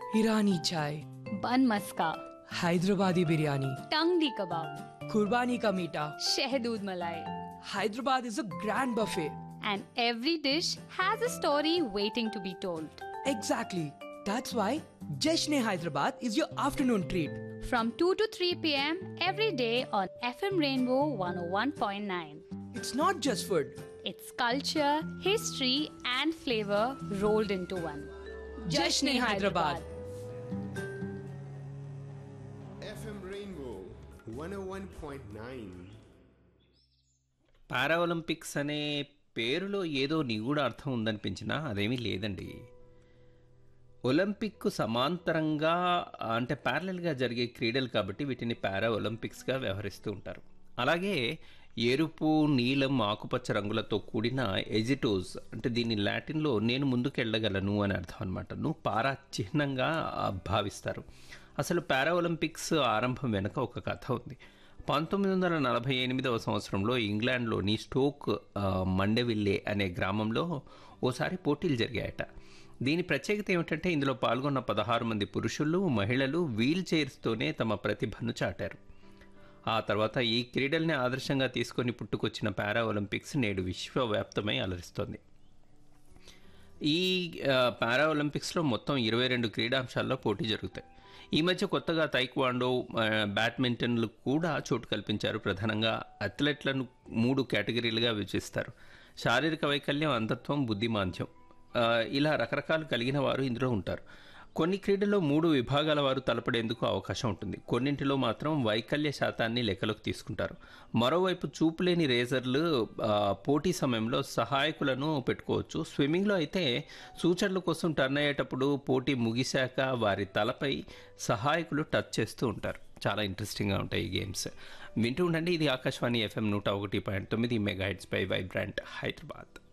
ईरानी चाय बन मस्का हैदराबादी बिरयानी टंगडी कबाब कुर्बानी का मीठा शहदूद मलाई Hyderabad is a grand buffet. and every dish has a story waiting to be told. Exactly. That's why Jashne Hyderabad is your afternoon treat. From 2 to 3 pm every day on FM Rainbow 101.9. It's not just food. It's culture, history, and flavor rolled into one. Jashne Hyderabad. FM Rainbow 101.9. Para Olympics అనే పేరులో ఏదో నిగూఢ అర్థం ఉందనిపించినా అదేమీ లేదండి ఒలింపిక్కు సమాంతరంగా అంటే ప్యారలల్గా జరిగే క్రీడలు కాబట్టి వీటిని పారా ఒలింపిక్స్గా వ్యవహరిస్తూ ఉంటారు అలాగే ఎరుపు నీలం ఆకుపచ్చ రంగులతో కూడిన ఎజిటోస్ అంటే దీన్ని లాటిన్లో నేను ముందుకెళ్ళగలను అని అర్థం అనమాట నువ్వు పారా చిహ్నంగా ఆ, భావిస్తారు అసలు పారా ఒలింపిక్స్ ఆరంభం వెనుక ఒక కథ ఉంది పంతొమ్మిది వందల నలభై ఎనిమిదవ సంవత్సరంలో ఇంగ్లాండ్లోని స్టోక్ ఆ, మండెవిల్లే అనే గ్రామంలో ఓసారి పోటీలు జరిగాయట దీని ప్రత్యేకత ఏమిటంటే ఇందులో పాల్గొన్న పదహారు మంది పురుషులు మహిళలు వీల్ చైర్స్తోనే తమ ప్రతిభను చాటారు ఆ తర్వాత ఈ క్రీడల్ని ఆదర్శంగా తీసుకొని పుట్టుకొచ్చిన పారా ఒలింపిక్స్ నేడు విశ్వవ్యాప్తమై అలరిస్తోంది ఈ ఆ, పారా ఒలింపిక్స్లో మొత్తం ఇరవై రెండు క్రీడాంశాల్లో పోటీ జరుగుతాయి ఈ మధ్య కొత్తగా తైక్వాండో ఆ, బ్యాడ్మింటన్లు కూడా చోటు కల్పించారు ప్రధానంగా అథ్లెట్లను మూడు కేటగిరీలుగా విభజిస్తారు శారీరక వైకల్యం అంధత్వం బుద్ధిమాంద్యం ఆ, ఇలా రకరకాలు కలిగిన వారు ఇందులో ఉంటారు కొన్ని క్రీడల్లో మూడు విభాగాల వారు తలపడేందుకు అవకాశం ఉంటుంది కొన్నింటిలో మాత్రం వైకల్య శాతాన్ని లెక్కలోకి తీసుకుంటారు మరోవైపు చూపులేని రేజర్లు ఆ, పోటీ సమయంలో సహాయకులను పెట్టుకోవచ్చు స్విమ్మింగ్లో అయితే సూచనల కోసం టర్న్ అయ్యేటప్పుడు పోటీ ముగిశాక వారి తలపై సహాయకులు టచ్ చేస్తూ ఉంటారు చాలా ఇంట్రెస్టింగ్గా ఉంటాయి ఈ గేమ్స్ వింటూ ఉండండి ఇది ఆకాశవాణి ఎఫ్ఎం నూట ఒకటి పాయింట్ తొమ్మిది మెగా పై వైబ్రాంట్ హైదరాబాద్